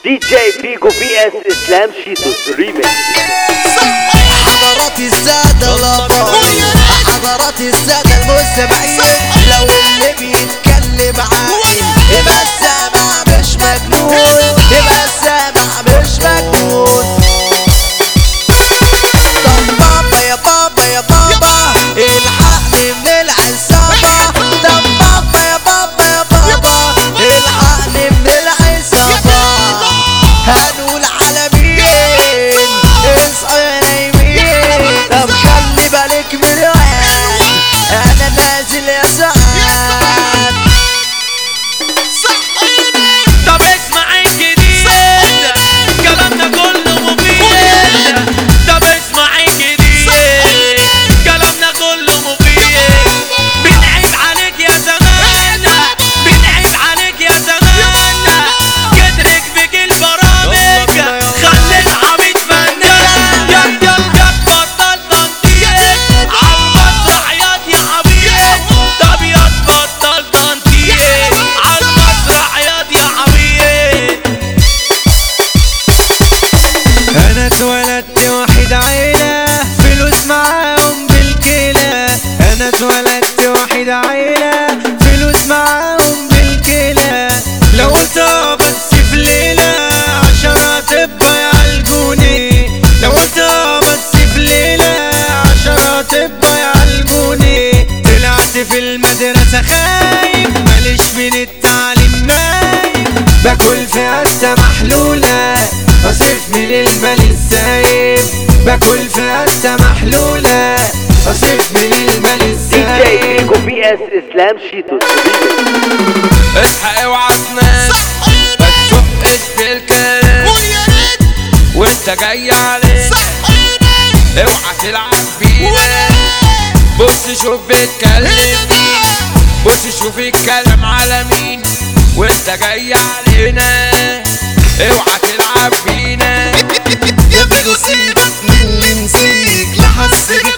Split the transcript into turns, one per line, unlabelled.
دي جي فيجو بي اس اسلام شيتوس ريميكس
حضرات السادة الأبطال حضرات السادة المستمعين لو اللي بيتكلم عاقل يبقى السامع مش مجنون يبقى السامع مش مجنون طب بابا يا بابا يا بابا الحقني من العصابة طب بابا يا بابا يا بابا الحقني من العصابة هنقول على مين اصحى يا نايمين طب خلي بالك من الواد انا نازل يا سعاد
طب اسمع الجديد كلامنا كله مفيد طب اسمع الجديد كلامنا كله مفيد بنعيب عليك يا زمان بنعيب عليك يا زمان كترك بك البرامج خلي العبيد فنان يا يا يا بطل تنطيط عالمسرح ياض يا حبيب طب يا بطل تنطيط عالمسرح ياض يا حبيب
انا اتولدت واحد عيلة فلوس معاهم بالكيلة انا اتولدت واحد عيلة فلوس معاهم بالكيلة لو قلت آه بس في ليلة عشان اطباء يعالجوني لو قلت آه بس في ليلة عشان اطباء يعالجوني طلعت في المدرسة خايف ماليش من التعليم نايم باكل في قشة محلولة أصرف من المال السايب باكل في قشة محلولة أصرف من المال
دي جي
السايب
فيجو بي اس اسلام شيتوس ريميكس
اصحى اوعى تنام ما تشقش في الكلام وانت جاي عليك اوعى تلعب بينا بص شوف بيتكلم مين بص شوف الكلام على مين وانت جاي علينا اوعى تلعب بينا
يا بيجو سيبك من اللي نسيك لحس